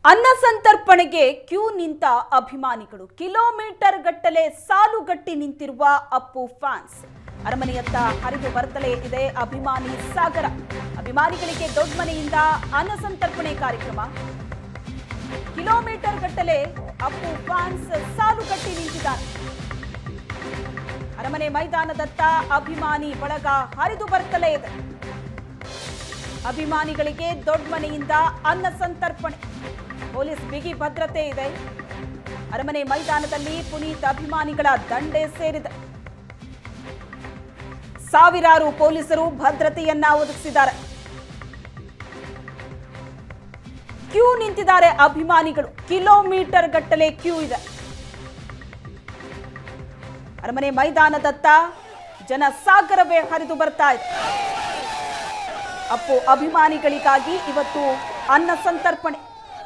ಅನ್ನ ಸಂತರ್ಪಣೆಗೆ ಕ್ಯೂ ನಿಂತ ಅಭಿಮಾನಿಗಳು ಕಿಲೋಮೀಟರ್ ಗಟ್ಟಲೆ ಸಾಲುಗಟ್ಟಿ ನಿಂತಿರುವ ಅಪ್ಪು ಫ್ಯಾನ್ಸ್ ಅರಮನೆಯತ್ತ ಹರಿದು ಬರ್ತಲೇ ಇದೆ ಅಭಿಮಾನಿ ಸಾಗರ ಅಭಿಮಾನಿಗಳಿಗೆ ದೊಡ್ಡ ಮನೆಯಿಂದ ಅನ್ನ ಸಂತರ್ಪಣೆ ಕಾರ್ಯಕ್ರಮ ಕಿಲೋಮೀಟರ್ ಗಟ್ಟಲೆ ಅಪ್ಪು ಫ್ಯಾನ್ಸ್ ಸಾಲುಗಟ್ಟಿ ನಿಂತಿದ್ದಾರೆ ಅರಮನೆ ಮೈದಾನದತ್ತ ಅಭಿಮಾನಿ ಬಳಗ ಹರಿದು ಬರ್ತಲೇ ಇದೆ ಅಭಿಮಾನಿಗಳಿಗೆ ದೊಡ್ಡ ಮನೆಯಿಂದ ಅನ್ನ ಸಂತರ್ಪಣೆ ಪೊಲೀಸ್ ಬಿಗಿ ಭದ್ರತೆ ಇದೆ ಅರಮನೆ ಮೈದಾನದಲ್ಲಿ ಪುನೀತ್ ಅಭಿಮಾನಿಗಳ ದಂಡೆ ಸೇರಿದೆ ಸಾವಿರಾರು ಪೊಲೀಸರು ಭದ್ರತೆಯನ್ನ ಒದಗಿಸಿದ್ದಾರೆ ಕ್ಯೂ ನಿಂತಿದ್ದಾರೆ ಅಭಿಮಾನಿಗಳು ಕಿಲೋಮೀಟರ್ ಗಟ್ಟಲೆ ಕ್ಯೂ ಇದೆ ಅರಮನೆ ಮೈದಾನದತ್ತ ಜನ ಸಾಗರವೇ ಹರಿದು ಬರ್ತಾ ಇದೆ ಅಪ್ಪು ಅಭಿಮಾನಿಗಳಿಗಾಗಿ ಇವತ್ತು ಅನ್ನ ಸಂತರ್ಪಣೆ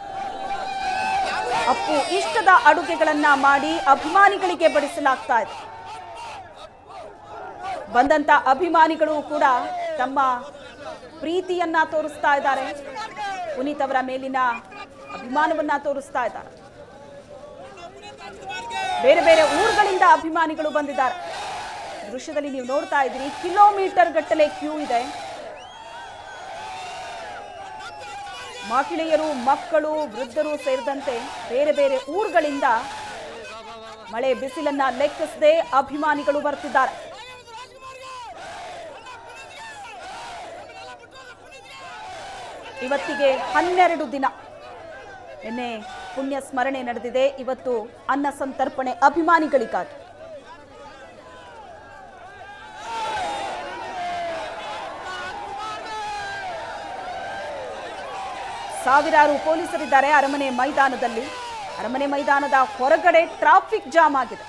ಅಪ್ಪು ಇಷ್ಟದ ಅಡುಗೆಗಳನ್ನ ಮಾಡಿ ಅಭಿಮಾನಿಗಳಿಗೆ ಬಡಿಸಲಾಗ್ತಾ ಇದೆ ಬಂದಂತ ಅಭಿಮಾನಿಗಳು ಕೂಡ ತಮ್ಮ ಪ್ರೀತಿಯನ್ನ ತೋರಿಸ್ತಾ ಇದ್ದಾರೆ ಪುನೀತ್ ಅವರ ಮೇಲಿನ ಅಭಿಮಾನವನ್ನ ತೋರಿಸ್ತಾ ಇದ್ದಾರೆ ಬೇರೆ ಬೇರೆ ಊರುಗಳಿಂದ ಅಭಿಮಾನಿಗಳು ಬಂದಿದ್ದಾರೆ ದೃಶ್ಯದಲ್ಲಿ ನೀವು ನೋಡ್ತಾ ಇದ್ದೀರಿ ಕಿಲೋಮೀಟರ್ ಗಟ್ಟಲೆ ಕ್ಯೂ ಇದೆ ಮಹಿಳೆಯರು ಮಕ್ಕಳು ವೃದ್ಧರು ಸೇರಿದಂತೆ ಬೇರೆ ಬೇರೆ ಊರುಗಳಿಂದ ಮಳೆ ಬಿಸಿಲನ್ನ ಲೆಕ್ಕಿಸದೆ ಅಭಿಮಾನಿಗಳು ಬರ್ತಿದ್ದಾರೆ ಇವತ್ತಿಗೆ ಹನ್ನೆರಡು ದಿನ ನಿನ್ನೆ ಪುಣ್ಯ ಸ್ಮರಣೆ ನಡೆದಿದೆ ಇವತ್ತು ಅನ್ನ ಸಂತರ್ಪಣೆ ಅಭಿಮಾನಿಗಳಿಗಾಗಿ ಸಾವಿರಾರು ಪೊಲೀಸರಿದ್ದಾರೆ ಅರಮನೆ ಮೈದಾನದಲ್ಲಿ ಅರಮನೆ ಮೈದಾನದ ಹೊರಗಡೆ ಟ್ರಾಫಿಕ್ ಜಾಮ್ ಆಗಿದೆ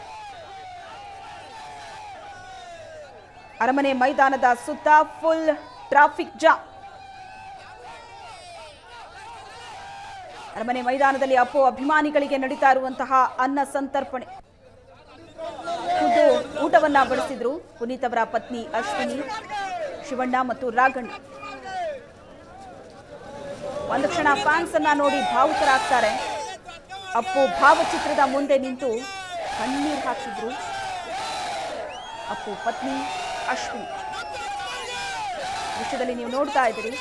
ಅರಮನೆ ಮೈದಾನದ ಸುತ್ತ ಫುಲ್ ಟ್ರಾಫಿಕ್ ಜಾಮ್ ಅರಮನೆ ಮೈದಾನದಲ್ಲಿ ಅಪ್ಪು ಅಭಿಮಾನಿಗಳಿಗೆ ನಡೀತಾ ಇರುವಂತಹ ಅನ್ನ ಸಂತರ್ಪಣೆ ಖುದ್ದು ಊಟವನ್ನ ಬಡಿಸಿದ್ರು ಪುನೀತ್ ಅವರ ಪತ್ನಿ ಅಶ್ವಿನಿ ಶಿವಣ್ಣ ಮತ್ತು ರಾಘಣ್ಣ ಒಂದು ಕ್ಷಣ ಫ್ಯಾನ್ಸ್ ಅನ್ನ ನೋಡಿ ಭಾವುಕರಾಗ್ತಾರೆ ಅಪ್ಪು ಭಾವಚಿತ್ರದ ಮುಂದೆ ನಿಂತು ಕಣ್ಣೀರು ಹಾಕಿದ್ರು ಅಪ್ಪು ಪತ್ನಿ ಅಶ್ವಿನಿ ದೃಶ್ಯದಲ್ಲಿ ನೀವು ನೋಡ್ತಾ ಇದ್ದೀರಿ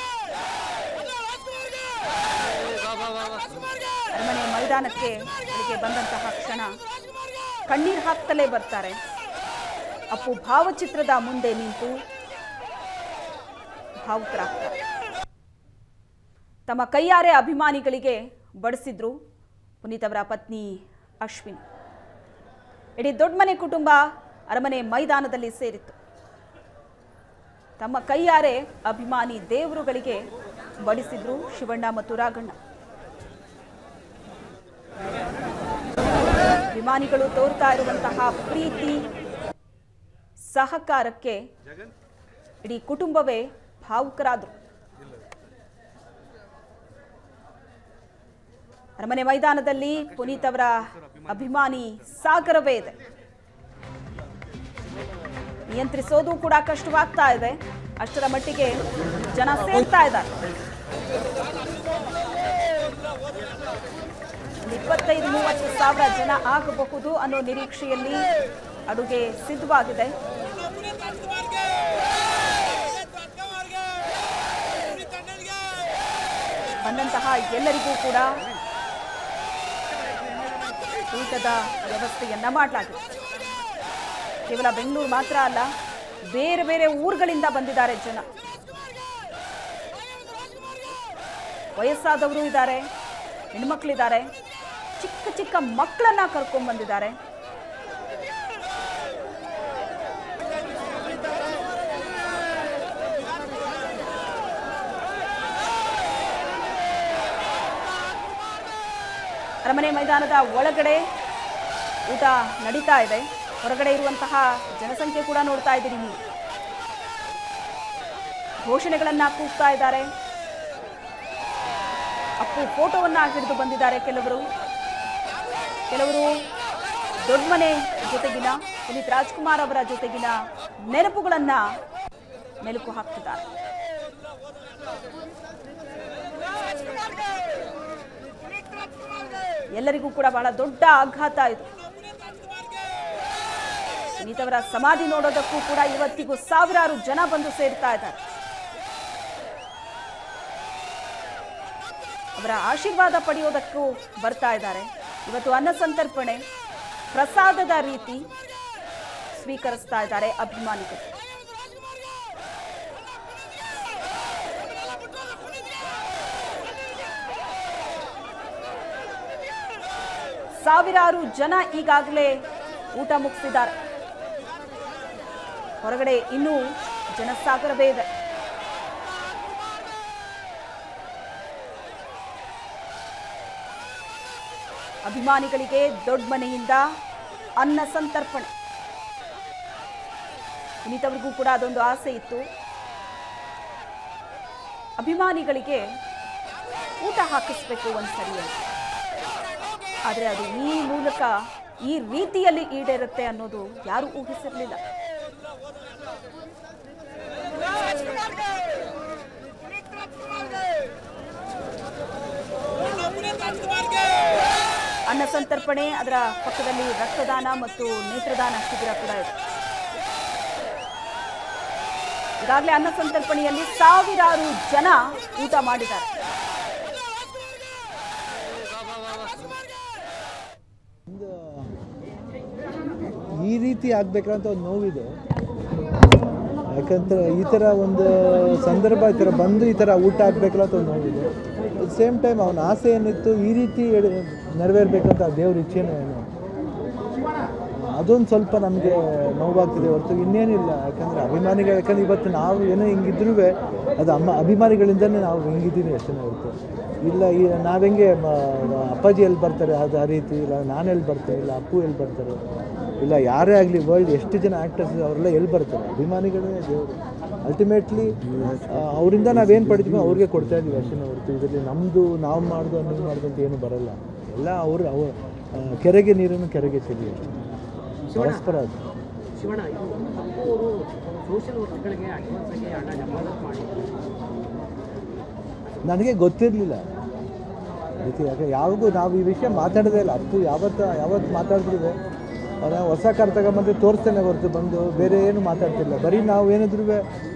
ಅರಮನೆ ಮೈದಾನಕ್ಕೆ ಬೆಳಿಗ್ಗೆ ಬಂದಂತಹ ಕ್ಷಣ ಕಣ್ಣೀರು ಹಾಕ್ತಲೇ ಬರ್ತಾರೆ ಅಪ್ಪು ಭಾವಚಿತ್ರದ ಮುಂದೆ ನಿಂತು ಭಾವುಕರಾಗ್ತಾರೆ ತಮ್ಮ ಕೈಯಾರೆ ಅಭಿಮಾನಿಗಳಿಗೆ ಬಡಿಸಿದ್ರು ಪುನೀತ್ ಅವರ ಪತ್ನಿ ಅಶ್ವಿನಿ ಇಡೀ ದೊಡ್ಡಮನೆ ಕುಟುಂಬ ಅರಮನೆ ಮೈದಾನದಲ್ಲಿ ಸೇರಿತ್ತು ತಮ್ಮ ಕೈಯಾರೆ ಅಭಿಮಾನಿ ದೇವರುಗಳಿಗೆ ಬಡಿಸಿದ್ರು ಶಿವಣ್ಣ ಮತ್ತು ರಾಘಣ್ಣ ಅಭಿಮಾನಿಗಳು ತೋರ್ತಾ ಇರುವಂತಹ ಪ್ರೀತಿ ಸಹಕಾರಕ್ಕೆ ಇಡೀ ಕುಟುಂಬವೇ ಭಾವುಕರಾದರು ಅರಮನೆ ಮೈದಾನದಲ್ಲಿ ಪುನೀತ್ ಅವರ ಅಭಿಮಾನಿ ಸಾಗರವೇ ಇದೆ ನಿಯಂತ್ರಿಸೋದು ಕೂಡ ಕಷ್ಟವಾಗ್ತಾ ಇದೆ ಅಷ್ಟರ ಮಟ್ಟಿಗೆ ಜನ ಸೇರ್ತಾ ಇದ್ದಾರೆ ಒಂದು ಇಪ್ಪತ್ತೈದು ಮೂವತ್ತು ಸಾವಿರ ಜನ ಆಗಬಹುದು ಅನ್ನೋ ನಿರೀಕ್ಷೆಯಲ್ಲಿ ಅಡುಗೆ ಸಿದ್ಧವಾಗಿದೆ ಬಂದಂತಹ ಎಲ್ಲರಿಗೂ ಕೂಡ ಊಟದ ವ್ಯವಸ್ಥೆಯನ್ನ ಮಾಡಲಾಗಿದೆ ಕೇವಲ ಬೆಂಗಳೂರು ಮಾತ್ರ ಅಲ್ಲ ಬೇರೆ ಬೇರೆ ಊರುಗಳಿಂದ ಬಂದಿದ್ದಾರೆ ಜನ ವಯಸ್ಸಾದವರು ಇದ್ದಾರೆ ಹೆಣ್ಮಕ್ಳಿದ್ದಾರೆ ಚಿಕ್ಕ ಚಿಕ್ಕ ಮಕ್ಕಳನ್ನ ಕರ್ಕೊಂಡ್ ಬಂದಿದ್ದಾರೆ ಅರಮನೆ ಮೈದಾನದ ಒಳಗಡೆ ಊಟ ನಡೀತಾ ಇದೆ ಹೊರಗಡೆ ಇರುವಂತಹ ಜನಸಂಖ್ಯೆ ಕೂಡ ನೋಡ್ತಾ ಇದ್ದೀರಿ ನೀವು ಘೋಷಣೆಗಳನ್ನ ಕೂಗ್ತಾ ಇದ್ದಾರೆ ಅಪ್ಪು ಫೋಟೋವನ್ನ ಹಿಡಿದು ಬಂದಿದ್ದಾರೆ ಕೆಲವರು ಕೆಲವರು ದೊಡ್ಡಮನೆ ಜೊತೆಗಿನ ಪುನೀತ್ ರಾಜ್ಕುಮಾರ್ ಅವರ ಜೊತೆಗಿನ ನೆನಪುಗಳನ್ನ ಮೆಲುಕು ಹಾಕ್ತಿದ್ದಾರೆ ಎಲ್ಲರಿಗೂ ಕೂಡ ಬಹಳ ದೊಡ್ಡ ಆಘಾತ ಇದು ಸುನೀತ್ ಅವರ ಸಮಾಧಿ ನೋಡೋದಕ್ಕೂ ಕೂಡ ಇವತ್ತಿಗೂ ಸಾವಿರಾರು ಜನ ಬಂದು ಸೇರ್ತಾ ಇದ್ದಾರೆ ಅವರ ಆಶೀರ್ವಾದ ಪಡೆಯೋದಕ್ಕೂ ಬರ್ತಾ ಇದ್ದಾರೆ ಇವತ್ತು ಅನ್ನ ಸಂತರ್ಪಣೆ ಪ್ರಸಾದದ ರೀತಿ ಸ್ವೀಕರಿಸ್ತಾ ಇದ್ದಾರೆ ಅಭಿಮಾನಿಗಳು ಸಾವಿರಾರು ಜನ ಈಗಾಗಲೇ ಊಟ ಮುಗಿಸಿದ್ದಾರೆ ಹೊರಗಡೆ ಇನ್ನೂ ಜನಸಾಗರವೇ ಇದೆ ಅಭಿಮಾನಿಗಳಿಗೆ ದೊಡ್ಡ ಮನೆಯಿಂದ ಅನ್ನ ಸಂತರ್ಪಣೆ ಪುನೀತ್ ಅವ್ರಿಗೂ ಕೂಡ ಅದೊಂದು ಆಸೆ ಇತ್ತು ಅಭಿಮಾನಿಗಳಿಗೆ ಊಟ ಹಾಕಿಸ್ಬೇಕು ಒಂದ್ಸರಿ ಅಂತ ಆದರೆ ಅದು ಈ ಮೂಲಕ ಈ ರೀತಿಯಲ್ಲಿ ಈಡೇರುತ್ತೆ ಅನ್ನೋದು ಯಾರು ಊಹಿಸಿರಲಿಲ್ಲ ಅನ್ನ ಸಂತರ್ಪಣೆ ಅದರ ಪಕ್ಕದಲ್ಲಿ ರಕ್ತದಾನ ಮತ್ತು ನೇತ್ರದಾನ ಶಿಬಿರ ಕೂಡ ಇದೆ ಈಗಾಗಲೇ ಅನ್ನ ಸಂತರ್ಪಣೆಯಲ್ಲಿ ಸಾವಿರಾರು ಜನ ಊಟ ಮಾಡಿದ್ದಾರೆ ಈ ರೀತಿ ಆಗ್ಬೇಕಂತ ಒಂದು ನೋವಿದೆ ಯಾಕಂದ್ರೆ ಈ ಥರ ಒಂದು ಸಂದರ್ಭ ಈ ಥರ ಬಂದು ಈ ಥರ ಊಟ ಆಗಬೇಕಲ್ಲ ಅಂತ ಒಂದು ನೋವಿದೆ ಅಟ್ ಸೇಮ್ ಟೈಮ್ ಅವನ ಆಸೆ ಏನಿತ್ತು ಈ ರೀತಿ ಎಡ್- ನೆರವೇರ್ಬೇಕಂತ ದೇವ್ರ ಇಚ್ಛೆನೂ ಏನು ಅದೊಂದು ಸ್ವಲ್ಪ ನಮಗೆ ನೋವಾಗ್ತಿದೆ ಹೊರತು ಇನ್ನೇನಿಲ್ಲ ಯಾಕಂದರೆ ಅಭಿಮಾನಿಗಳು ಯಾಕಂದ್ರೆ ಇವತ್ತು ನಾವು ಏನೋ ಹಿಂಗಿದ್ರೂ ಅದು ಅಮ್ಮ ಅಭಿಮಾನಿಗಳಿಂದನೇ ನಾವು ಹಿಂಗಿದ್ದೀವಿ ಅಷ್ಟೇ ಹೊರತು ಇಲ್ಲ ಈ ನಾವು ಹೆಂಗೆ ಮ- ಮ- ಅಪ್ಪಾಜಿ ಎಲ್ಲಿ ಬರ್ತಾರೆ ಅದು ಆ ರೀತಿ ಇಲ್ಲ ನಾನು ಎಲ್ಲಿ ಬರ್ತಾರೆ ಇಲ್ಲ ಅಪ್ಪು ಎಲ್ಲಿ ಬರ್ತಾರೆ ಇಲ್ಲ ಯಾರೇ ಆಗಲಿ ವರ್ಲ್ಡ್ ಎಷ್ಟು ಜನ ಆ್ಯಕ್ಟರ್ಸ್ ಅವರೆಲ್ಲ ಎಲ್ಲಿ ಬರ್ತಾರೆ ಅಭಿಮಾನಿಗಳೇ ದೇವರು ಅಲ್ಟಿಮೇಟ್ಲಿ ಅವರಿಂದ ನಾವೇನು ಪಡಿತೀವಿ ಅವ್ರಿಗೆ ಕೊಡ್ತಾ ಇದ್ದೀವಿ ಅಷ್ಟೇ ಹೊರತು ಇದರಲ್ಲಿ ನಮ್ಮದು ನಾವು ಮಾಡ್ದು ನೀವು ಮಾಡ್ದು ಅಂತ ಏನು ಬರಲ್ಲ ಎಲ್ಲ ಅವರು ಅವ್ರ ಆ, ಕೆರೆಗೆ ನೀರನ್ನು ಕೆರೆಗೆ ಚೆಲ್ಲಿ ಅಷ್ಟೇ ಪರಸ್ಪರ ಅದು ಶಿವಣ್ಣ ಇದು ಅಪ್ಪು ಅವರು ಸೋಷಿಯಲ್ ವರ್ಕ್ಗಳಿಗೆ ಅಡ್ವಾನ್ಸ್ ಆಗಿ ಹಣ ಡೆಪಾಸಿಟ್ ಮಾಡಿ ನನಗೆ ಗೊತ್ತಿರಲಿಲ್ಲ ಅದಕ್ಕೆ ಯಾಕೆ ಯಾವಾಗೂ ನಾವು ಈ ವಿಷಯ ಮಾತಾಡೋದೇ ಇಲ್ಲ ಅಪ್ಪು ಯಾವತ್ತು ಯಾವತ್ತು ಮಾತಾಡಿದ್ರು ಅವನ ಹೊಸ ಕಾರ್ ತಗೊಂಬಂದು ತೋರಿಸ್ತೇನೆ ಹೊರತು ಬಂದು ಬೇರೆ ಏನು ಮಾತಾಡ್ತಿಲ್ಲ ಬರೀ ನಾವು ಏನಿದ್ರು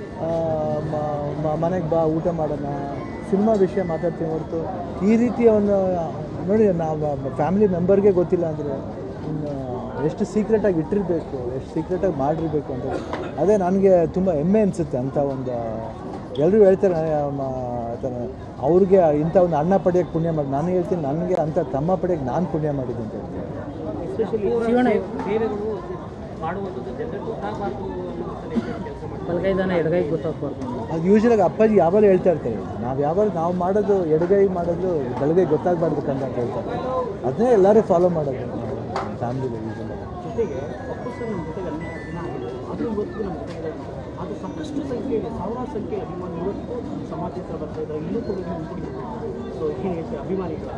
ಮನೆಗೆ ಬಾ ಊಟ ಮಾಡೋಣ ಸಿನಿಮಾ ವಿಷಯ ಮಾತಾಡ್ತೀವಿ ಹೊರತು ಈ ರೀತಿಯ ಒಂದು ನೋಡಿ ನಾವು ಫ್ಯಾಮಿಲಿ ಮೆಂಬರ್ಗೆ ಗೊತ್ತಿಲ್ಲ ಅಂದರೆ ಇನ್ನು ಎಷ್ಟು ಸೀಕ್ರೆಟಾಗಿ ಇಟ್ಟಿರಬೇಕು ಎಷ್ಟು ಸೀಕ್ರೆಟಾಗಿ ಮಾಡಿರಬೇಕು ಅಂತ ಅದೇ ನನಗೆ ತುಂಬ ಹೆಮ್ಮೆ ಅನಿಸುತ್ತೆ ಅಂಥ ಒಂದು ಎಲ್ಲರೂ ಹೇಳ್ತಾರೆ ಆ, ಮ- ಆತನ ಅವ್ರಿಗೆ ಇಂಥ ಒಂದು ಅಣ್ಣ ಪಡೆಯೋಕ್ಕೆ ಪುಣ್ಯ ಮಾಡಿ ನಾನು ಹೇಳ್ತೀನಿ ನನಗೆ ಅಂಥ ತಮ್ಮ ಪಡೆಯೋಕ್ಕೆ ನಾನು ಪುಣ್ಯ ಮಾಡಿದ್ದೀನಿ ಅಂತ ಹೇಳ್ತೀನಿ ಎಸ್ಪೆಷಲಿ ಶಿವಣ್ಣ ಸೇವೆಗಳು ಮಾಡುವಂಥದ್ದು ಜನರಿಗೆ ಗೊತ್ತಾಗಬಾರ್ದು ಅನ್ನೋ ಕೆಲಸ ಮಾಡಿ ಬಲಗೈದಾನ ಎಡಗೈ ಗೊತ್ತಾಗಬಾರ್ದು ಅದು ಯೂಶ್ವಲಾಗಿ ಅಪ್ಪಾಜಿ ಯಾವಾಗ ಹೇಳ್ತಾ ಇರ್ತಾರೆ ನಾವು ಯಾವಾಗ ನಾವು ಮಾಡೋದು ಎಡಗೈ ಮಾಡೋದು ಬಲಗೈ ಗೊತ್ತಾಗಬಾರ್ದಕ್ಕಂತ ಅಂತ ಹೇಳ್ತಾರೆ ಅದನ್ನೇ ಎಲ್ಲರೂ ಫಾಲೋ ಮಾಡೋದು ಫ್ಯಾಮಿಲಿ ಯೂಶ್ವಲಾಗಿ ಜೊತೆಗೆ ಅಪ್ಪು ಸರ್ ನಮ್ಮ ಜೊತೆಗೆ ಅನ್ಯಾಯ ದಿನ ಆಗಿದೆ ಆದರೂ ಇವತ್ತು ನಮ್ಮ ಜೊತೆಗೆ ಅದು ಸಾಕಷ್ಟು ಸಂಖ್ಯೆಯಲ್ಲಿ ಸಾವಿರಾರು ಸಂಖ್ಯೆ ಅಭಿಮಾನಿ ಇವತ್ತು ಸಮಾಧಿ ಹತ್ರ ಬರ್ತಾ ಇದ್ದಾರೆ ಇನ್ನೂ ಕೂಡ ಸೊ ಏನು ಹೇಳ್ತೀವಿ ಅಭಿಮಾನಿಗಳ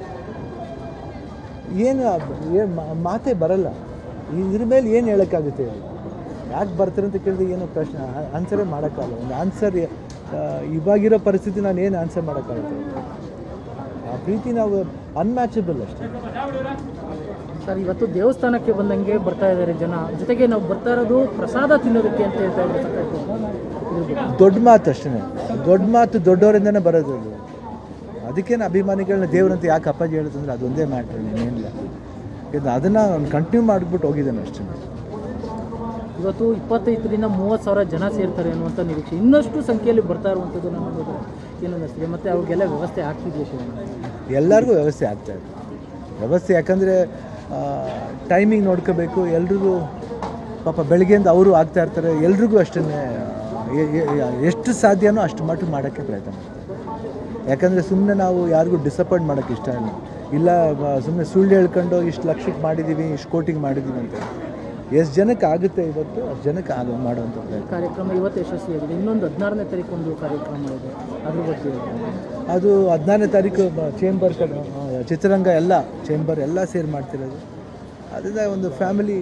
ಏನು ಏನು ಮಾತೇ ಬರಲ್ಲ ಇದ್ರ ಮೇಲೆ ಏನು ಹೇಳೋಕ್ಕಾಗುತ್ತೆ ಹೇಳಿ ಯಾಕೆ ಬರ್ತಾರೆ ಅಂತ ಕೇಳಿದ್ರೆ ಏನು ಪ್ರಶ್ನೆ ಆನ್ಸರೇ ಮಾಡೋಕ್ಕಾಗಲ್ಲ ಒಂದು ಆನ್ಸರ್ ಇವಾಗಿರೋ ಪರಿಸ್ಥಿತಿ ನಾನು ಏನು ಆನ್ಸರ್ ಮಾಡೋಕ್ಕಾಗುತ್ತೆ ಆ ಪ್ರೀತಿ ನಾವು ಅನ್ಮ್ಯಾಚಬಲ್ ಅಷ್ಟೇ ಸರ್ ಇವತ್ತು ದೇವಸ್ಥಾನಕ್ಕೆ ಬಂದಂಗೆ ಬರ್ತಾ ಇದ್ದಾರೆ ಜನ ಜೊತೆಗೆ ನಾವು ಬರ್ತಾ ಇರೋದು ಪ್ರಸಾದ ತಿನ್ನೋದಕ್ಕೆ ಅಂತ ಹೇಳ್ತಾ ಇದ್ದಾರೆ ಸಾಕಷ್ಟು ದೊಡ್ಡ ಮಾತು ಅಷ್ಟೇ ದೊಡ್ಡ ಮಾತು ದೊಡ್ಡವರಿಂದನೇ ಬರೋದು ಅದು ಅದಕ್ಕೇನು ಅಭಿಮಾನಿಗಳನ್ನ ದೇವರಂತ ಯಾಕೆ ಅಪ್ಪಾಜಿ ಹೇಳುತ್ತಂದ್ರೆ ಅದೊಂದೇ ಮ್ಯಾಟ್ರ್ ಇನ್ನೇನಿಲ್ಲ ಯಾಕಂದ್ರೆ ಅದನ್ನು ಅವ್ನು ಕಂಟಿನ್ಯೂ ಮಾಡಿಬಿಟ್ಟು ಹೋಗಿದ್ದಾನೆ ಅಷ್ಟೇ ಇವತ್ತು ಇಪ್ಪತ್ತೈದರಿಂದ ಮೂವತ್ತು ಸಾವಿರ ಜನ ಸೇರ್ತಾರೆ ಅನ್ನುವಂಥ ನಿರೀಕ್ಷೆ ಇನ್ನಷ್ಟು ಸಂಖ್ಯೆಯಲ್ಲಿ ಬರ್ತಾ ಇರುವಂಥದ್ದು ನಮಗೆ ಏನು ಅನ್ನಿಸ್ತಿದೆ ಮತ್ತು ಅವ್ರಿಗೆಲ್ಲ ವ್ಯವಸ್ಥೆ ಆಗ್ತಿದೆಯಾ ಶಿವಣ್ಣ ಎಲ್ಲರಿಗೂ ವ್ಯವಸ್ಥೆ ಆಗ್ತಾ ಇದೆ ವ್ಯವಸ್ಥೆ ಯಾಕಂದರೆ ಟೈಮಿಂಗ್ ನೋಡ್ಕೋಬೇಕು ಎಲ್ರಿಗೂ ಪಾಪ ಬೆಳಗ್ಗೆಯಿಂದ ಅವರು ಆಗ್ತಾ ಇರ್ತಾರೆ ಎಲ್ರಿಗೂ ಅಷ್ಟೇ ಎಷ್ಟು ಸಾಧ್ಯನೋ ಅಷ್ಟು ಮಟ್ಟಿಗೆ ಮಾಡೋಕ್ಕೆ ಪ್ರಯತ್ನ ಮಾಡ್ತಾರೆ ಯಾಕಂದರೆ ಸುಮ್ಮನೆ ನಾವು ಯಾರಿಗೂ ಡಿಸಪಾಯಿಂಟ್ ಮಾಡೋಕ್ಕೆ ಇಷ್ಟ ಇಲ್ಲ ಇಲ್ಲ ಸುಮ್ಮನೆ ಸುಳ್ಳು ಹೇಳ್ಕೊಂಡು ಇಷ್ಟು ಲಕ್ಷಕ್ಕೆ ಮಾಡಿದ್ದೀವಿ ಇಷ್ಟು ಕೋಟಿಗೆ ಮಾಡಿದ್ದೀವಿ ಅಂತ ಎಷ್ಟು ಜನಕ್ಕೆ ಆಗುತ್ತೆ ಇವತ್ತು ಅಷ್ಟು ಜನಕ್ಕೆ ಆಗ ಮಾಡುವಂಥ ಪ್ರಯತ್ನ ಕಾರ್ಯಕ್ರಮ ಇವತ್ತು ಯಶಸ್ವಿಯಾಗಿದೆ ಇನ್ನೊಂದು ಹದಿನಾರನೇ ತಾರೀಕು ಒಂದು ಕಾರ್ಯಕ್ರಮ ಇದೆ ಅದ್ರ ಬಗ್ಗೆ ಹೇಳಿ. ಅದು ಹದಿನಾರನೇ ತಾರೀಕು ಬ- ಚೇಂಬರ್ ಕಡೆ ಆ, ಚಿತ್ರರಂಗ ಎಲ್ಲ ಚೇಂಬರ್ ಎಲ್ಲ ಸೇರಿ ಮಾಡ್ತಿರೋದು ಅದರಿಂದ ಒಂದು ಫ್ಯಾಮಿಲಿ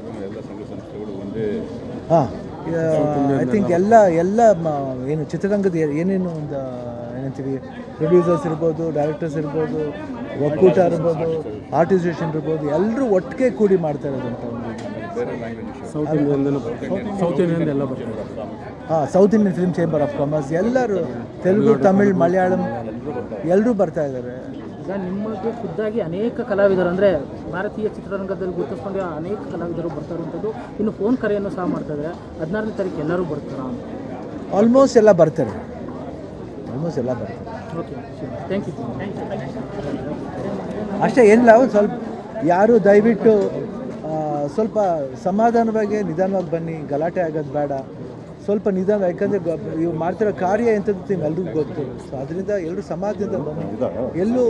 ಹಾಂ ಐ ಥಿಂಕ್ ಎಲ್ಲ ಎಲ್ಲ ಮ- ಏನು ಚಿತ್ರರಂಗದ ಏ- ಏನೇನು ಒಂದು ಏನಂತೀವಿ ಪ್ರೊಡ್ಯೂಸರ್ಸ್ ಇರ್ಬೋದು ಡೈರೆಕ್ಟರ್ಸ್ ಇರ್ಬೋದು ಒಕ್ಕೂಟ ಇರ್ಬೋದು ಆರ್ಟಿಸ್ಟೇಷನ್ ಇರ್ಬೋದು ಎಲ್ಲರೂ ಒಟ್ಟಿಗೆ ಕೂಡಿ ಮಾಡ್ತಾ ಇರೋದಂತ ಒಂದು ಸೌತ್ ಇಂಡಿಯನ್ ಸೌತ್ ಇಂಡಿಯನ್ ಎಲ್ಲ ಬರ್ತಾರೆ ಹಾಂ South Indian Film Chamber of Commerce ಎಲ್ಲರೂ ತೆಲುಗು ತಮಿಳ್ ಮಲಯಾಳಂ ಎಲ್ಲರೂ ಬರ್ತಾ ಇದ್ದಾರೆ ಈಗ ನಿಮಗೆ ಖುದ್ದಾಗಿ ಅನೇಕ ಕಲಾವಿದರು ಅಂದರೆ ಭಾರತೀಯ ಚಿತ್ರರಂಗದಲ್ಲಿ ಗುರುತಿಸ್ಕೊಂಡು ಅನೇಕ ಕಲಾವಿದರು ಬರ್ತಾ ಇರುವಂಥದ್ದು ಇನ್ನು ಫೋನ್ ಕರೆಯನ್ನು ಸಹ ಮಾಡ್ತಾ ಇದ್ದಾರೆ ಹದಿನಾರನೇ ತಾರೀಕು ಎಲ್ಲರೂ ಬರ್ತಾರಾ ಆಲ್ಮೋಸ್ಟ್ ಎಲ್ಲ ಬರ್ತಾರೆ ಆಲ್ಮೋಸ್ಟ್ ಎಲ್ಲ ಬರ್ತಾರೆ ಓಕೆ ಥ್ಯಾಂಕ್ ಯು ಅಷ್ಟೇ ಏನಿಲ್ಲ ಅವ್ರು ಸ್ವಲ್ಪ ಯಾರು ದಯವಿಟ್ಟು ಆ, ಸ್ವಲ್ಪ ಸಮಾಧಾನವಾಗಿ ನಿಧಾನವಾಗಿ ಬನ್ನಿ ಗಲಾಟೆ ಆಗೋದು ಬೇಡ ಸ್ವಲ್ಪ ನಿಧಾನ ಯಾಕಂದರೆ ಇವು ಮಾಡ್ತಿರೋ ಕಾರ್ಯ ಎಂಥದ್ದು ನಿಮ್ಮೆಲ್ರಿಗೂ ಗೊತ್ತು ಸೊ ಅದರಿಂದ ಎಲ್ಲರೂ ಸಮಾಜದಿಂದ ಬನ್ನಿ ಎಲ್ಲೂ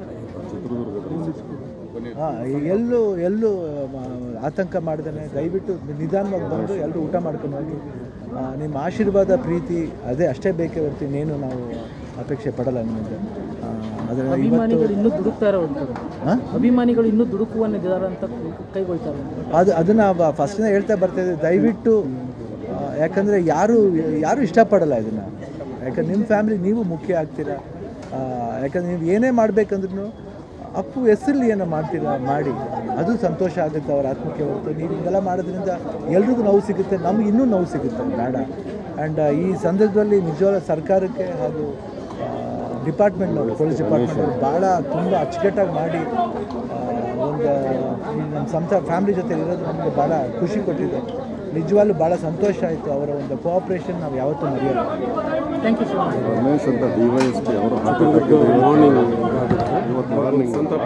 ಹಾಂ ಎಲ್ಲೂ ಎಲ್ಲೂ ಆ, ಆತಂಕ ಮಾಡ್ದೇ ದಯವಿಟ್ಟು ನಿಧಾನವಾಗಿ ಬಂದು ಎಲ್ಲರೂ ಊಟ ಮಾಡ್ಕೊಂಡು ಹೋಗಿ ಆ, ನಿಮ್ಮ ಆಶೀರ್ವಾದ ಪ್ರೀತಿ ಅದೇ ಅಷ್ಟೇ ಬೇಕೇ ಹೊರ್ತು ಇನ್ನೇನು ನಾವು ಅಪೇಕ್ಷೆ ಪಡಲ್ಲ ನಿಮಗೆ ಅದರ ಇವತ್ತು ಅಭಿಮಾನಿಗಳು ಇನ್ನೂ ದುಡುಕ್ತಾ ಇರೋವಂಥದ್ದು ಹಾಂ ಅಭಿಮಾನಿಗಳು ಇನ್ನೂ ದುಡುಕುವ ನಿರ್ಧಾರ ಅಂತ ಕೈಗೊಳ್ತಾರೆ ಅದು ಅದನ್ನು ಫಸ್ಟಿಂದ ಹೇಳ್ತಾ ಬರ್ತಾ ಇದ್ದೀವಿ ದಯವಿಟ್ಟು ಆ, ಯಾಕಂದರೆ ಯಾರು ಯಾರು ಇಷ್ಟಪಡಲ್ಲ ಇದನ್ನು ಯಾಕಂದ್ರೆ ನಿಮ್ಮ ಫ್ಯಾಮಿಲಿ ನೀವು ಮುಖ್ಯ ಆಗ್ತೀರಾ ಆ, ಯಾಕಂದ್ರೆ ನೀವು ಏನೇ ಮಾಡಬೇಕಂದ್ರೂ ಅಪ್ಪು ಹೆಸರಲ್ಲಿ ಏನೋ ಮಾಡ್ತೀರಾ ಮಾಡಿ ಅದು ಸಂತೋಷ ಆಗುತ್ತೆ ಅವ್ರ ಆತ್ಮಕ್ಕೆ ಹೊರತು ನೀವು ಹಿಂಗೆಲ್ಲ ಮಾಡೋದ್ರಿಂದ ಎಲ್ರಿಗೂ ನೋವು ಸಿಗುತ್ತೆ ನಮ್ಗೆ ಇನ್ನೂ ನೋವು ಸಿಗುತ್ತೆ ಬೇಡ ಆ್ಯಂಡ್ ಈ ಸಂದರ್ಭದಲ್ಲಿ ನಿಜವಾದ ಸರ್ಕಾರಕ್ಕೆ ಹಾಗೂ ಡಿಪಾರ್ಟ್ಮೆಂಟ್ನವರು ಪೊಲೀಸ್ ಡಿಪಾರ್ಟ್ಮೆಂಟ್ ಭಾಳ ತುಂಬ ಅಚ್ಚುಕಟ್ಟಾಗಿ ಮಾಡಿ ಆ, ಒಂದು ಈ ನಮ್ಮ ಸಂತ ಫ್ಯಾಮಿಲಿ ಜೊತೆ ಇರೋದು ನಮಗೆ ಭಾಳ ಖುಷಿ ಕೊಟ್ಟಿದೆ ನಿಜವಾಗ್ಲೂ ಭಾಳ ಸಂತೋಷ ಆಯಿತು ಅವರ ಒಂದು ಕೋಆಪ್ರೇಷನ್ ನಾವು ಯಾವತ್ತೂ ಮರೆಯಲ್ಲ thank you so much Ramesh ಅಂತ ಡಿ ವೈ ಎಸ್ ಪಿ ಅವರು ಹಾರ್ಟ್ ಅಟ್ಯಾಕ್ ಮಾರ್ನಿಂಗ್ ಇವತ್ತು ಮಾರ್ನಿಂಗ್ ಸಂತಾಪ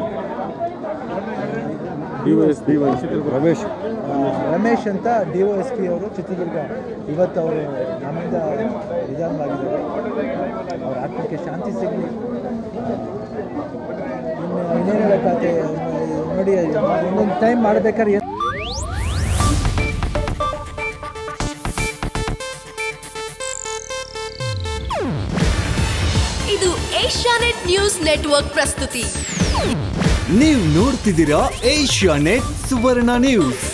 D Y S D Y S Ramesh ಆ, ರಮೇಶ್ ಅಂತ ಡಿ ಒ ಎಸ್ ಪಿ ಅವರು ಚಿತ್ರದುರ್ಗ ಇವತ್ತು ಅವರು ನಮ್ಮಿಂದ ನಿಧಾನವಾಗಿದ್ದಾರೆ ಅವ್ರ ಆತ್ಮಕ್ಕೆ ಶಾಂತಿ ಸಿಗಲಿ ಇನ್ನು ಇನ್ನೇನು ಹೇಳೋಕ್ಕಾಗತ್ತೆ ನೋಡಿ ಒಂದೊಂದು ಟೈಮ್ ಮಾಡ್ಬೇಕಾದ್ರೆ ಏನ್- ಇದು ಏಷ್ಯಾನೆಟ್ ನ್ಯೂಸ್ ನೆಟ್ವರ್ಕ್ ಪ್ರಸ್ತುತಿ ನೀವು ನೋಡ್ತಿದ್ದೀರಾ ಏಷ್ಯಾ ನೆಟ್ ಸುವರ್ಣ ನ್ಯೂಸ್